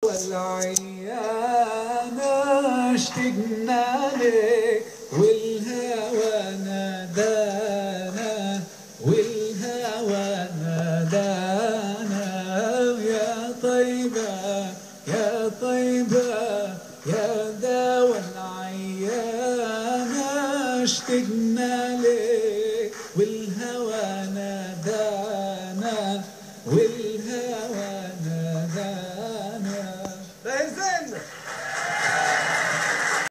والعيانة اشتقنا لك والهوى نادانا والهوى نادانا يا طيبة يا طيبة يا دوا العيانة اشتقنا